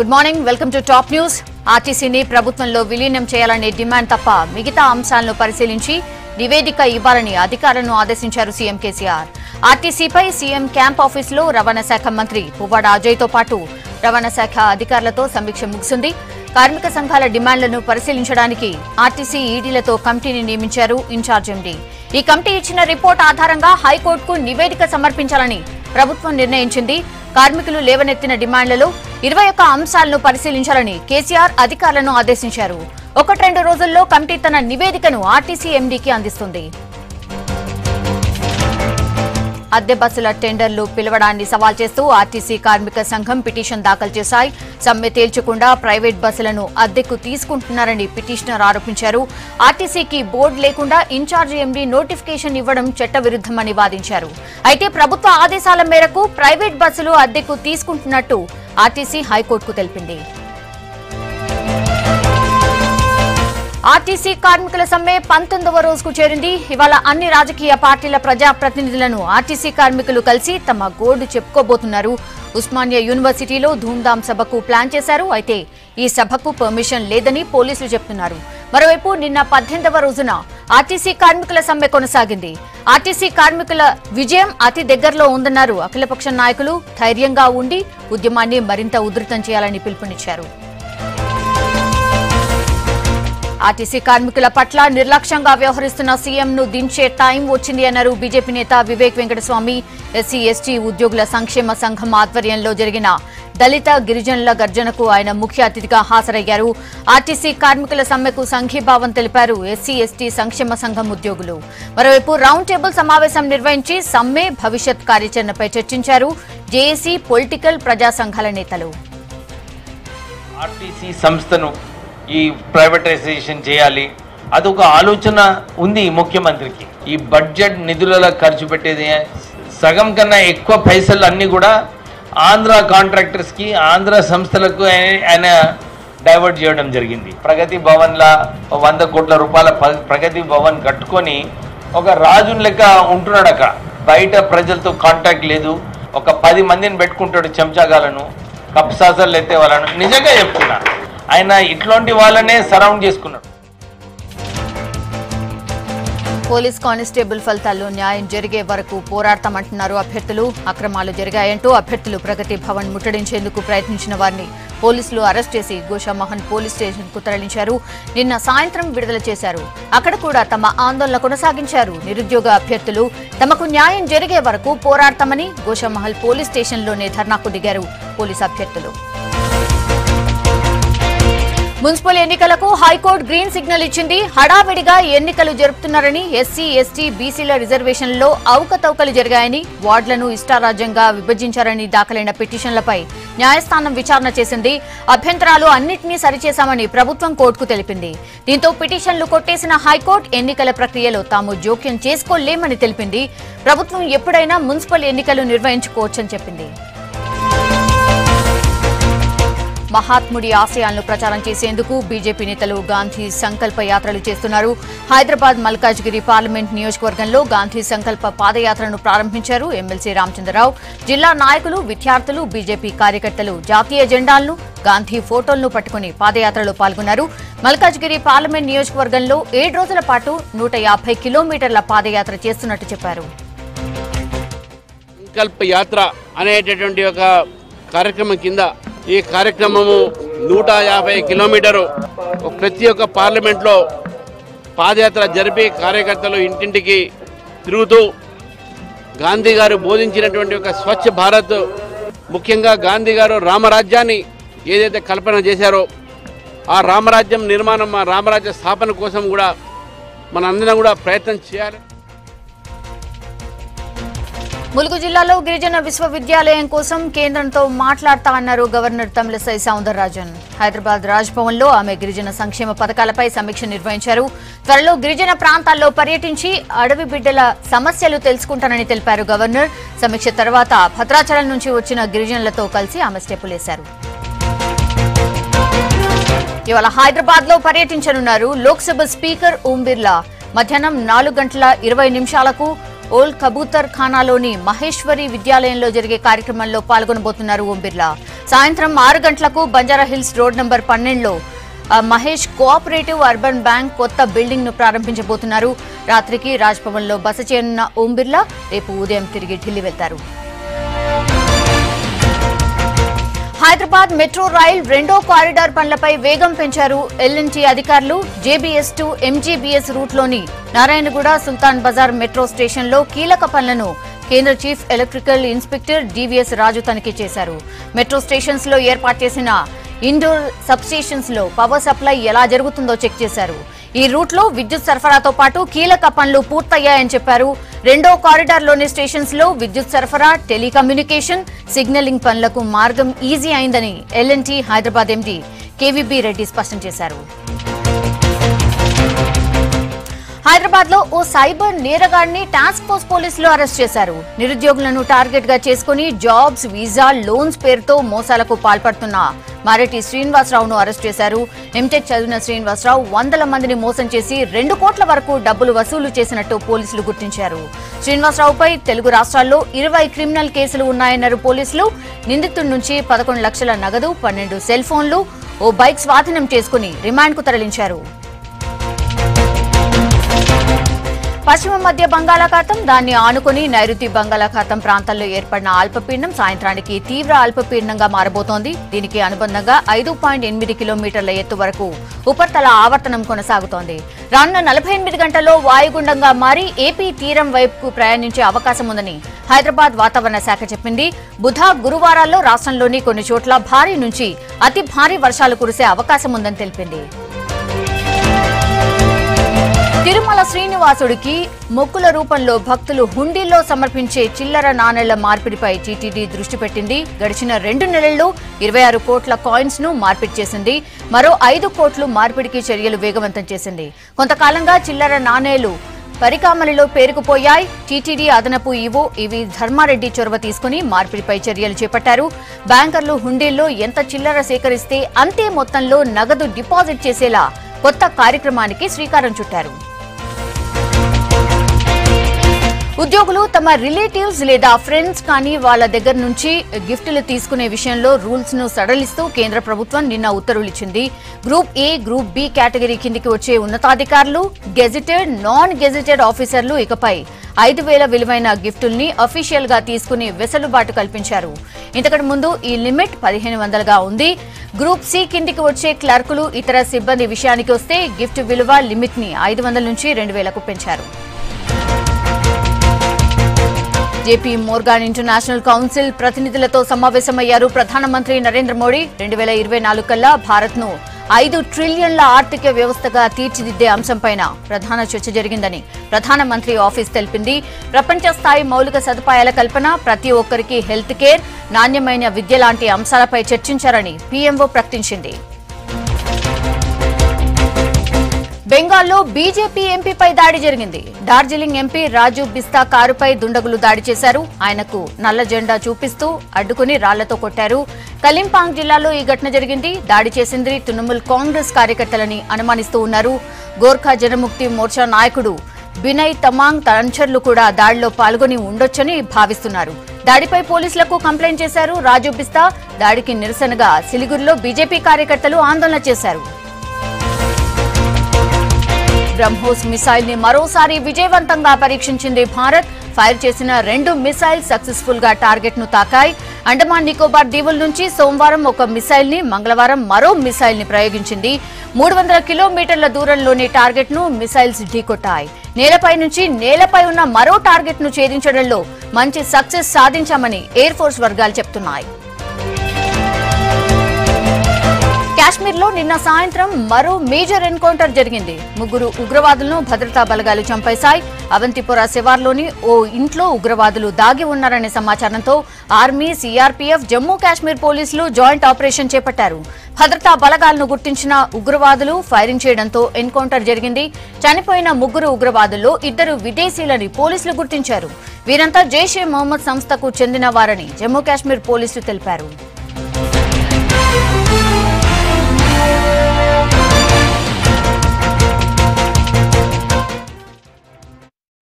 good morning welcome to top news ఆర్టీసీని ప్రభుత్వంలో విలీనం చేయాలనే డిమాండ్ తప్ప మిగతా అంశాలను పరిశీలించి నివేదిక ఇవ్వాలని అధికారులను ఆదేశించారు సీఎం కేసీఆర్ ఆర్టీసీపై సీఎం క్యాంప్ ఆఫీసులో రవాణా శాఖ మంత్రి పువ్వాడ అజయ్తో పాటు రవాణా శాఖ అధికారులతో సమీక్ష ముగిసింది కార్మిక సంఘాల డిమాండ్లను పరిశీలించడానికి ఆర్టీసీ ఈడీలతో కమిటీని నియమించారు ఇన్ఛార్జ్ ఎండీ ఈ కమిటీ ఇచ్చిన రిపోర్ట్ ఆధారంగా హైకోర్టుకు నివేదిక సమర్పించాలని ప్రభుత్వం నిర్ణయించింది కార్మికులు లేవనెత్తిన డిమాండ్లలో ఇరవై ఒక్క అంశాలను పరిశీలించాలని కేసీఆర్ అధికారులను ఆదేశించారు ఒకటి రెండు రోజుల్లో కమిటీ తన నివేదికను ఆర్టీసీ ఎండీకి అందిస్తుంది అద్దె బస్సుల టెండర్లు పిలవడాన్ని సవాల్ చేస్తూ ఆర్టీసీ కార్మిక సంఘం పిటిషన్ దాఖలు చేశాయి సమ్మె తేల్చకుండా ప్రైవేట్ బస్సులను అద్దెకు తీసుకుంటున్నారని పిటిషనర్ ఆరోపించారు ఆర్టీసీకి బోర్డు లేకుండా ఇన్ఛార్జి ఎండీ నోటిఫికేషన్ ఇవ్వడం చట్టవిరుద్ధమని వాదించారు అయితే ప్రభుత్వ ఆదేశాల మేరకు ప్రైవేట్ బస్సులు అద్దెకు తీసుకుంటున్నట్టు ఆర్టీసీ హైకోర్టుకు తెలిపింది ఆర్టీసీ కార్మికుల సమ్మె పంతొమ్మిదవ రోజుకు చేరింది ఇవాళ అన్ని రాజకీయ పార్టీల ప్రజా ప్రతినిధులను ఆర్టీసీ కార్మికులు కలిసి తమ గోడు చెప్పుకోబోతున్నారు ఉస్మానియా యూనివర్సిటీలో ధూమ్ధాం సభకు ప్లాన్ చేశారు అయితే ఈ సభకు పర్మిషన్ లేదని పోలీసులు చెప్తున్నారు మరోవైపు నిన్న పద్దెనిమిదవ రోజున ఆర్టీసీ కార్మికుల సమ్మె కొనసాగింది ఆర్టీసీ కార్మికుల విజయం అతి దగ్గరలో ఉందన్నారు అఖిలపక్ష నాయకులు ధైర్యంగా ఉండి ఉద్యమాన్ని మరింత ఉధృతం చేయాలని పిలుపునిచ్చారు ఆర్టీసీ కార్మికుల పట్ల నిర్లక్ష్యంగా వ్యవహరిస్తున్న సీఎంను దించే టైం వచ్చింది అన్నారు బీజేపీ నేత వివేక్ వెంకటస్వామి ఎస్సీ ఎస్టీ ఉద్యోగుల సంక్షేమ సంఘం ఆధ్వర్యంలో జరిగిన దళిత గిరిజనుల గర్జనకు ఆయన ముఖ్య అతిథిగా హాజరయ్యారు ఆర్టీసీ కార్మికుల సమ్మెకు సంఘీభావం తెలిపారు ఎస్సీ ఎస్టీ సంక్షేమ సంఘం ఉద్యోగులు మరోవైపు రౌండ్ టేబుల్ సమావేశం నిర్వహించి సమ్మె భవిష్యత్ కార్యాచరణపై చర్చించారు జేఏసీ పొలిటికల్ ప్రజా సంఘాల నేతలు ఆర్టీసీ సంస్థను ఈ ప్రైవేటైజేషన్ చేయాలి అదొక ఆలోచన ఉంది ఈ ముఖ్యమంత్రికి ఈ బడ్జెట్ నిధులలో ఖర్చు పెట్టేది సగం కన్నా ఎక్కువ పైసలు అన్నీ కూడా ఆంధ్ర కాంట్రాక్టర్స్కి ఆంధ్ర సంస్థలకు ఆయన- ఆయన డైవర్ట్ చేయడం జరిగింది ప్రగతి భవన్లా వంద కోట్ల రూపాయల ప- ప్రగతి భవన్ కట్టుకొని ఒక రాజుని లెక్క ఉంటున్నాడు అక్కడ బయట ప్రజలతో కాంటాక్ట్ లేదు ఒక పది మందిని పెట్టుకుంటాడు చెంచాగాలను కప్సాసర్లు ఎత్తే వాళ్ళను నిజంగా చెప్తున్నా ఆయన ఇట్లాంటి వాళ్ళనే సరౌండ్ చేసుకున్నాడు పోలీస్ కానిస్టేబుల్ ఫలితాల్లో న్యాయం జరిగే వరకు పోరాడతామంటున్నారు అభ్యర్థులు అక్రమాలు జరిగాయంటూ అభ్యర్థులు ప్రగతి భవన్ ముట్టడించేందుకు ప్రయత్నించిన వారిని పోలీసులు అరెస్ట్ చేసి గోషామోహన్ పోలీస్ స్టేషన్ కు తరలించారు నిన్న సాయంత్రం విడుదల చేశారు అక్కడ కూడా తమ ఆందోళన కొనసాగించారు నిరుద్యోగ అభ్యర్థులు తమకు న్యాయం జరిగే వరకు పోరాడతామని గోషామహల్ పోలీస్ స్టేషన్లోనే ధర్నాకు దిగారు పోలీస్ అభ్యర్థులు మున్సిపల్ ఎన్నికలకు హైకోర్టు గ్రీన్ సిగ్నల్ ఇచ్చింది హడావిడిగా ఎన్నికలు జరుపుతున్నారని ఎస్సీ ఎస్టీ బీసీల రిజర్వేషన్లలో అవకతవకలు జరిగాయని వార్డులను ఇష్టారాజ్యంగా విభజించారని దాఖలైన పిటిషన్లపై న్యాయస్థానం విచారణ చేసింది అభ్యంతరాలు అన్నింటినీ సరిచేశామని ప్రభుత్వం కోర్టుకు తెలిపింది దీంతో పిటిషన్లు కొట్టేసిన హైకోర్టు ఎన్నికల ప్రక్రియలో తాము జోక్యం చేసుకోలేమని తెలిపింది ప్రభుత్వం ఎప్పుడైనా మున్సిపల్ ఎన్నికలు నిర్వహించుకోవచ్చని చెప్పింది మహాత్ముడి ఆశయాలను ప్రచారం చేసేందుకు బీజేపీ నేతలు గాంధీ సంకల్ప యాత్రలు చేస్తున్నారు హైదరాబాద్ మల్కాజ్గిరి పార్లమెంట్ నియోజకవర్గంలో గాంధీ సంకల్ప పాదయాత్రను ప్రారంభించారు ఎమ్మెల్సీ రామచంద్రరావు జిల్లా నాయకులు విద్యార్థులు బీజేపీ కార్యకర్తలు జాతీయ జెండాలను గాంధీ ఫోటోలను పట్టుకుని పాదయాత్రలో పాల్గొన్నారు మల్కాజ్గిరి పార్లమెంట్ నియోజకవర్గంలో ఏడు రోజుల పాటు నూట యాభై కిలోమీటర్ల పాదయాత్ర చేస్తున్నట్టు చెప్పారు సంకల్ప యాత్ర అనేటటువంటి ఒక కార్యక్రమం కింద ఈ కార్యక్రమము నూట యాభై కిలోమీటరు ప్రతి ఒక్క పార్లమెంట్లో పాదయాత్ర జరిపి కార్యకర్తలు ఇంటింటికి తిరుగుతూ గాంధీ గారు బోధించినటువంటి ఒక స్వచ్ఛ భారత్ ముఖ్యంగా గాంధీ గారు రామరాజ్యాన్ని ఏదైతే కల్పన చేశారో ఆ రామరాజ్యం నిర్మాణం ఆ రామరాజ్య స్థాపన కోసం కూడా మనందరం కూడా ప్రయత్నం చేయాలి ములుగు జిల్లాలో గిరిజన విశ్వవిద్యాలయం కోసం కేంద్రంతో మాట్లాడతా అన్నారు గవర్నర్ తమిళసై సౌందరరాజన్ హైదరాబాద్ రాజ్భవన్ లో ఆమె గిరిజన సంక్షేమ పథకాలపై సమీక్ష నిర్వహించారు త్వరలో గిరిజన ప్రాంతాల్లో పర్యటించి అడవి బిడ్డల సమస్యలు తెలుసుకుంటానని తెలిపారు గవర్నర్ సమీక్ష తర్వాత భద్రాచలం నుంచి వచ్చిన గిరిజనులతో కలిసి ఆమె స్టెప్పులేశారు ఇవాళ హైదరాబాద్ లో పర్యటించనున్నారు లోక్సభ స్పీకర్ ఓం బిర్లా మధ్యాహ్నం నాలుగు గంటల ఇరవై నిమిషాలకు ఓల్డ్ కబూతర్ ఖానాలోని మహేశ్వరి విద్యాలయంలో జరిగే కార్యక్రమంలో పాల్గొనబోతున్నారు ఓం బిర్లా సాయంత్రం ఆరు గంటలకు బంజారా హిల్స్ రోడ్ నంబర్ పన్నెండులో ఆ, మహేష్ కోఆపరేటివ్ అర్బన్ బ్యాంక్ కొత్త బిల్డింగ్ ను ప్రారంభించబోతున్నారు రాత్రికి రాజ్ భవన్ లో బస చేయనున్న ఓం బిర్లా రేపు ఉదయం తిరిగి ఢిల్లీ వెళ్తారు హైదరాబాద్ మెట్రో రైల్ రెండో కారిడార్ పనులపై వేగం పెంచారు ఎల్ఎన్టీ అధికారులు జేబీఎస్ టు ఎంజీబీఎస్ రూట్లోని నారాయణగూడ సుల్తాన్ బజార్ మెట్రో స్టేషన్లో కీలక పనులను కేంద్ర chief electrical inspector DVS Raju తనిఖీ చేశారు మెట్రో స్టేషన్స్ లో ఏర్పాటు చేసిన ఇండోర్ సబ్స్టేషన్స్ లో పవర్ సప్లై ఎలా జరుగుతుందో చెక్ చేశారు ఈ రూట్ లో విద్యుత్ సరఫరాతో పాటు కీలక పనులు పూర్తయ్యాయని చెప్పారు రెండో కారిడార్ లోని స్టేషన్స్ లో విద్యుత్ సరఫరా టెలికమ్యూనికేషన్ సిగ్నలింగ్ పనులకు మార్గం ఈజీ అయిందని LNT Hyderabad MD KVB Reddy స్పష్టం చేశారు హైదరాబాద్ లో ఓ సైబర్ నేరగాడిని టాస్క్ ఫోర్స్ పోలీసులు అరెస్ట్ చేశారు నిరుద్యోగులను టార్గెట్ గా చేసుకుని జాబ్స్ వీసా లోన్స్ పేరుతో మోసాలకు పాల్పడుతున్న మారెడ్డి శ్రీనివాసరావును అరెస్ట్ చేశారు ఎంటెక్ చదివిన శ్రీనివాసరావు వందల మందిని మోసం చేసి రెండు కోట్ల వరకు డబ్బులు వసూలు చేసినట్టు పోలీసులు గుర్తించారు శ్రీనివాసరావుపై తెలుగు రాష్ట్రాల్లో ఇరవై క్రిమినల్ కేసులు ఉన్నాయన్నారు పోలీసులు నిందితుడి నుంచి పదకొండు లక్షల నగదు పన్నెండు సెల్ ఫోన్లు ఓ బైక్ స్వాధీనం చేసుకుని రిమాండ్కు తరలించారు పశ్చిమ మధ్య బంగాళాఖాతం దాన్ని ఆనుకుని నైరుతి బంగాళాఖాతం ప్రాంతాల్లో ఏర్పడిన అల్పపీడనం సాయంత్రానికి తీవ్ర అల్పపీడనంగా మారబోతోంది దీనికి అనుబంధంగా ఐదు పాయింట్ ఎనిమిది కిలోమీటర్ల ఎత్తు వరకు ఉపరితల ఆవర్తనం కొనసాగుతోంది రానున్న నలభై ఎనిమిది గంటల్లో వాయుగుండంగా మారి ఏపీ తీరం వైపుకు ప్రయాణించే అవకాశం ఉందని హైదరాబాద్ వాతావరణ శాఖ చెప్పింది బుధ గురువారాల్లో రాష్ట్రంలోని కొన్ని చోట్ల భారీ నుంచి అతి భారీ వర్షాలు కురిసే అవకాశం ఉందని తెలిపింది తిరుమల శ్రీనివాసుడికి మొక్కుల రూపంలో భక్తులు హుండీల్లో సమర్పించే చిల్లర నాణేళ్ల మార్పిడిపై టీటీడీ దృష్టి పెట్టింది గడిచిన రెండు నెలల్లో ఇరవై ఆరు కోట్ల కాయిన్స్ ను మార్పిడి చేసింది మరో ఐదు కోట్లు మార్పిడికి చర్యలు వేగవంతం చేసింది కొంతకాలంగా చిల్లర నాణేలు పరికామలిలో పేరుకుపోయాయి టీటీడీ అదనపు ఈవో ఇవి ధర్మారెడ్డి చొరవ తీసుకుని మార్పిడిపై చర్యలు చేపట్టారు బ్యాంకర్లు హుండీల్లో ఎంత చిల్లర సేకరిస్తే అంతే మొత్తంలో నగదు డిపాజిట్ చేసేలా కొత్త కార్యక్రమానికి శ్రీకారం చుట్టారు ఉద్యోగులు తమ రిలేటివ్స్ లేదా ఫ్రెండ్స్ కానీ వాళ్ళ దగ్గర నుంచి గిఫ్టులు తీసుకునే విషయంలో రూల్స్ ను సడలిస్తూ కేంద్ర ప్రభుత్వం నిన్న ఉత్తర్వులు ఇచ్చింది group A group B category కిందికి వచ్చే ఉన్నతాధికారులు గెజిటెడ్ నాన్ గెజిటెడ్ ఆఫీసర్లు ఇకపై ఐదు వేల విలువైన గిఫ్టుల్ని అఫీషియల్ గా తీసుకుని వెసులుబాటు కల్పించారు ఇంతకటి ముందు ఈ లిమిట్ పదిహేను వందలుగా ఉంది గ్రూప్ సి కిందికి వచ్చే క్లర్కులు ఇతర సిబ్బంది విషయానికి వస్తే గిఫ్ట్ విలువ లిమిట్ ని ఐదు వందల నుంచి రెండు వేలకు పెంచారు జేపీ మోర్గాన్ ఇంటర్నేషనల్ కౌన్సిల్ ప్రతినిధులతో సమావేశమయ్యారు ప్రధానమంత్రి నరేంద్ర మోడీ రెండు వేల ఇరవై నాలుగు కల్లా భారత్ ను ఐదు ట్రిలియన్ల ఆర్థిక వ్యవస్థగా తీర్చిదిద్దే అంశంపైన ప్రధాన చర్చ జరిగిందని ప్రధానమంత్రి ఆఫీస్ తెలిపింది ప్రపంచ స్థాయి మౌలిక సదుపాయాల కల్పన ప్రతి ఒక్కరికి హెల్త్ కేర్ నాణ్యమైన విద్య లాంటి అంశాలపై చర్చించారని పీఎంఓ ప్రకటించింది బెంగాల్లో బీజేపీ ఎంపీపై దాడి జరిగింది డార్జిలింగ్ ఎంపీ రాజు బిస్తా కారుపై దుండగులు దాడి చేశారు ఆయనకు నల్ల జెండా చూపిస్తూ అడ్డుకుని రాళ్లతో కొట్టారు కలింపాంగ్ జిల్లాలో ఈ ఘటన జరిగింది దాడి చేసింది తృణమూల్ కాంగ్రెస్ కార్యకర్తలని అనుమానిస్తూ ఉన్నారు గోర్ఖా జనముక్తి మోర్చా నాయకుడు బినయ్ తమాంగ్ తరంచర్లు కూడా దాడిలో పాల్గొని ఉండొచ్చని భావిస్తున్నారు దాడిపై పోలీసులకు కంప్లైంట్ చేశారు రాజు బిస్తా దాడికి నిరసనగా సిలిగురిలో బీజేపీ కార్యకర్తలు ఆందోళన చేశారు బ్రహ్మోస్ మిసైల్ ని మరోసారి విజయవంతంగా పరీక్షించింది భారత్ ఫైర్ చేసిన రెండు మిసైల్ సక్సెస్ఫుల్ గా టార్గెట్ ను తాకాయి అండమాన్ నికోబార్ దీవుల నుంచి సోమవారం ఒక మిసైల్ ని మంగళవారం మరో మిసైల్ ని ప్రయోగించింది మూడు వందల కిలోమీటర్ల దూరంలోని టార్గెట్ ను మిసైల్స్ ఢీకొట్టాయి నేలపై నుంచి నేలపై ఉన్న మరో టార్గెట్ ను ఛేదించడంలో మంచి సక్సెస్ సాధించామని ఎయిర్ ఫోర్స్ వర్గాలు చెప్తున్నాయి కాశ్మీర్ లో నిన్న సాయంత్రం మరో మేజర్ ఎన్కౌంటర్ జరిగింది ముగ్గురు ఉగ్రవాదులను భద్రతా బలగాలు చంపేశాయి అవంతిపుర శివార్లోని ఓ ఇంట్లో ఉగ్రవాదులు దాగి ఉన్నారనే సమాచారంతో ఆర్మీ సీఆర్పీఎఫ్ జమ్మూ కాశ్మీర్ పోలీసులు జాయింట్ ఆపరేషన్ చేపట్టారు భద్రతా బలగాలను గుర్తించిన ఉగ్రవాదులు ఫైరింగ్ చేయడంతో ఎన్కౌంటర్ జరిగింది చనిపోయిన ముగ్గురు ఉగ్రవాదుల్లో ఇద్దరు విదేశీయులని పోలీసులు గుర్తించారు వీరంతా జైషే మొహమ్మద్ సంస్థకు చెందిన వారని జమ్మూ కాశ్మీర్ పోలీసులు తెలిపారు